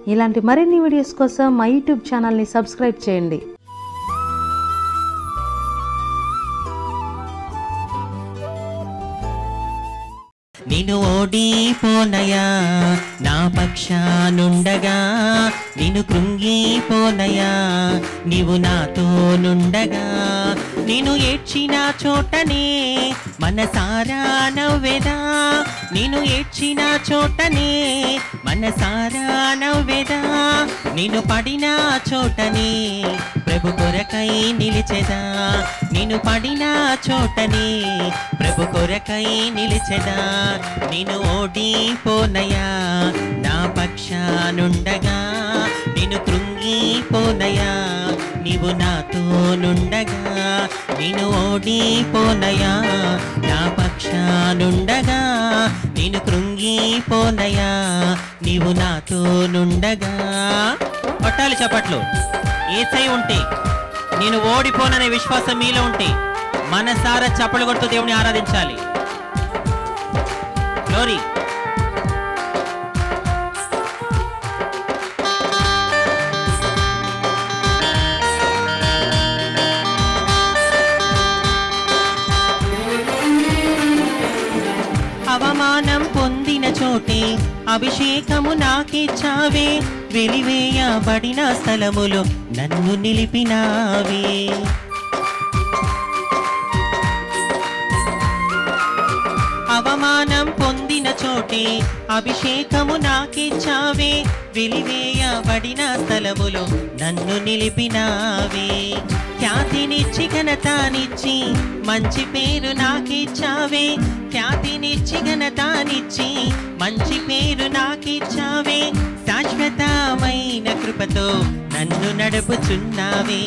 ఇలాంటి మరిన్ని వీడియోస్ కోసం మా యూట్యూబ్ ఛానల్ని సబ్స్క్రైబ్ చేయండి నిన్ను ఓడిపోనయా నా పక్షానుండగా నిన్ను కృంగిపోనయా నీవు నాతో నుండగా నేను ఏడ్చిన చోటనే మనసారా నవ్వెదా నేను ఏడ్చిన చోటనే మనసారా నవ్వెదా నేను పడిన చోటనే ప్రభు కొరకై నిలిచెదా నేను పడిన చోటనే ప్రభు కొరకై నిలిచెదా నేను ఓడిపోనయా నా పక్షానుండగా నేను కృంగిపోనయా నీవు నాతో నుండగా నేను ఓడిపోనయా నా పక్షానుండగా నేను కృంగిపోనయా నీవు నాతో నుండగా పట్టాలి చప్పట్లు ఏసై ఉంటే నేను ఓడిపోననే విశ్వాసం మీలో ఉంటే మనసారా చప్పలు కొడుతూ దేవుని ఆరాధించాలి గ్లోరీ అవమానం పొందిన చోటే అభిషేకము నాకిచ్చావే వెలివేయబడిన స్థలములో నన్ను నిలిపినావే అవమానం పొందిన చోటే అభిషేకము నాకిచ్చావే వెలివేయబడిన స్థలములో నన్ను నిలిపినావే ఖ్యాతినిచ్చి ఘనతానిచ్చి మంచి పేరు నాకిచ్చావే ఖ్యాతినిచ్చి ఘనతానిచ్చి మంచి పేరు నాకిచ్చావే శాశ్వతమైన కృపతో నన్ను నడుపుచున్నావే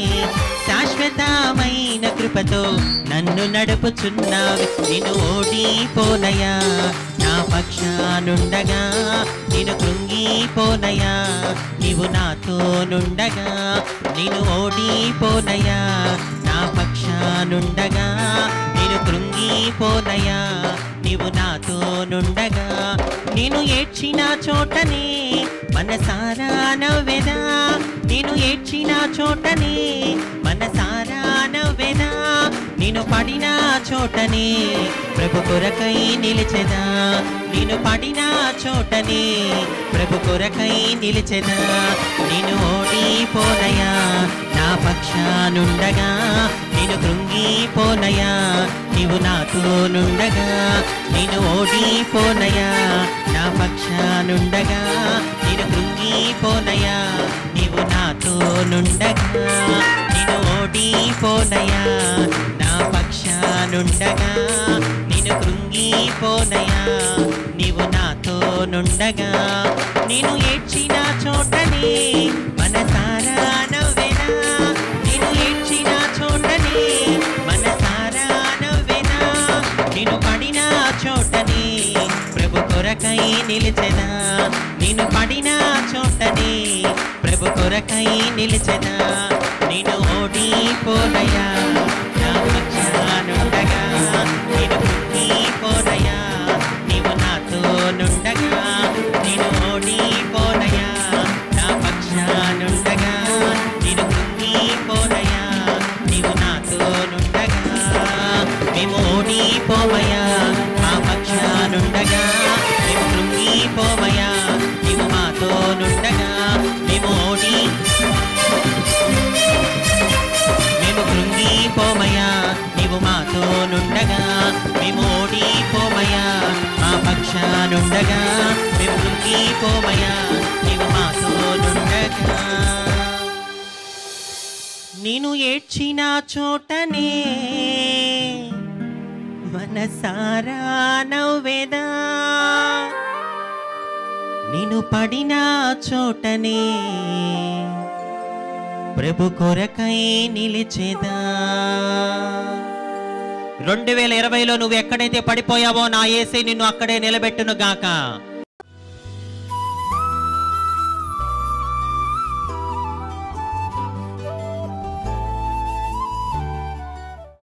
శాశ్వతమైన కృపతో నన్ను నడుపుచున్నావే నేను ఓడిపోనయా నా పక్షానుండగా నేను కృంగిపోనయా నీవు నాతో నుండగా నేను ఓడిపోనయా నా పక్షానుండగా నేను కృంగిపోనయా నీవు నాతో నుండగా నేను ఏడ్చిన చోటనే మనసారా నవ్వెదా నేను ఏడ్చిన చోటనే మనసారా నవ్వెదా నేను పడిన చోటనే ప్రభు కొరకై నిలిచెదా నేను పడిన చోటనే ప్రభు కొరకై నిలిచెదా నేను ఓడిపోనయా నా పక్షానుండగా నేను కృంగిపోనయా నీవు నాతో నుండగా నేను ఓడిపోనయా నా పక్షానుండగా నేను కృంగిపోనయా నీవు నాతో నుండగా నేను ఓడిపోనయా నా పక్షానుండగా నేను కృంగిపోనయా నీవు నాతో నుండగా నేను ఏడ్చిన చోటనే మనసారా నవ్వెనా నేను ఏడ్చిన చోటనే మనసారా నవ్వెనా నేను పడిన చోటనే ప్రభు కొరకై నిలిచెదా నేను పడిన చోటనే ప్రభు కొరకై నిలిచెదా నేను ఓడిపోనయా నా పక్షానుండగా నేను కృంగిపోనయా నీవు నాతో నుండగా నేను ఓడిపోనయా నా పక్షానుండగా నేను కృంగిపోనయా నీవు నాతో నుండగా మేము ఓడిపోమయా మా పక్షానుండగా మేము కృంగిపోమయా నీవు మాతో నుండగా మేము ఓడి మేము కృంగిపోమయా నీవు మాతో నుండగా మేము ఓడిపోమయా మా పక్షానుండగా మేము కృంగిపోమయా నీవు మాతో నుండగా నేను ఏడ్చిన చోటనే మనసారా నవ్వెదా నేను పడిన చోటనే ప్రభు కొరకై నిలిచేదా రెండు వేల ఇరవైలో నువ్వు ఎక్కడైతే పడిపోయావో నా ఏసై నిన్ను అక్కడే నిలబెట్టును గాక